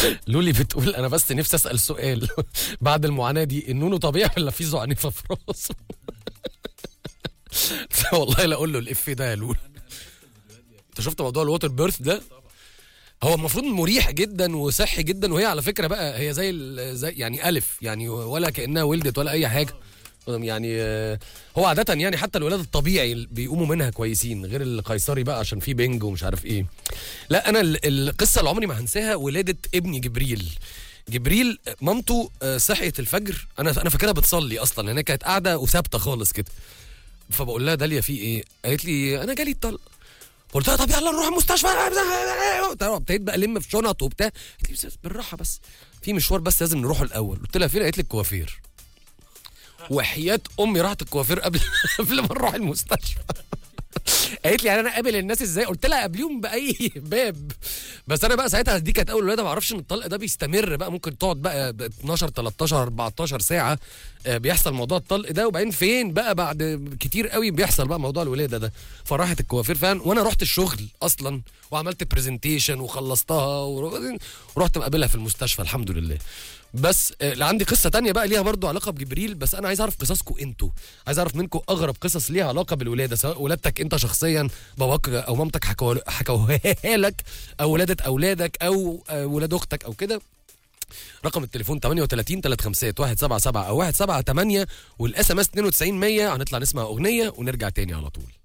لولي بتقول انا بس نفسي اسال سؤال بعد المعاناه دي النونو طبيعي ولا في زعنفه في راسه والله لا اقول له الاف ده يا لولو انت شفت موضوع الووتر بيرث ده هو المفروض مريح جدا وصحي جدا وهي على فكره بقى هي زي ال- زي يعني الف يعني ولا كانها ولدت ولا اي حاجه يعني آه، هو عادة يعني حتى الولاد الطبيعي بيقوموا منها كويسين غير القيصري بقى عشان في بنج ومش عارف ايه. لا انا ال- القصه اللي عمري ما هنساها ولاده ابني جبريل. جبريل آه، مامته آه، صحيت الفجر انا انا فاكرها بتصلي اصلا هي كانت قاعده وثابته خالص كده. فبقول لها داليا في ايه؟ قالت لي انا جالي الطلق. قلت لها طب يلا نروح المستشفى ابتديت بقى الم في شنط وبتاع قالت لي بس بالراحه بس في مشوار بس لازم نروحه الاول قلت لها فين قالت لي الكوافير وحياه امي راحت الكوافير قبل قبل ما نروح المستشفى قالت لي يعني انا اقابل الناس ازاي قلت لها قابليهم باي باب بس انا بقى ساعتها دي كانت اول ولاده ما اعرفش ان الطلق ده بيستمر بقى ممكن تقعد بقى ب 12 13 14 ساعه آه، بيحصل موضوع الطلق ده وبعدين فين بقى بعد كتير قوي بيحصل بقى موضوع الولاده ده فراحت الكوافير فعلا وانا رحت الشغل اصلا وعملت برزنتيشن وخلصتها ور- ورحت مقابلها في المستشفى الحمد لله بس آه، اللي عندي قصه تانية بقى ليها برضو علاقه بجبريل بس انا عايز اعرف قصصكم انتوا عايز اعرف منكم اغرب قصص ليها علاقه بالولاده سواء ولادتك انت شخصيا باباك او مامتك حكوا- حكوها لك او ولاده اولادك او آه، ولاد اختك او كده رقم التليفون 38 356 177 او 178 والاس ام اس 92 100 هنطلع نسمع اغنيه ونرجع تاني على طول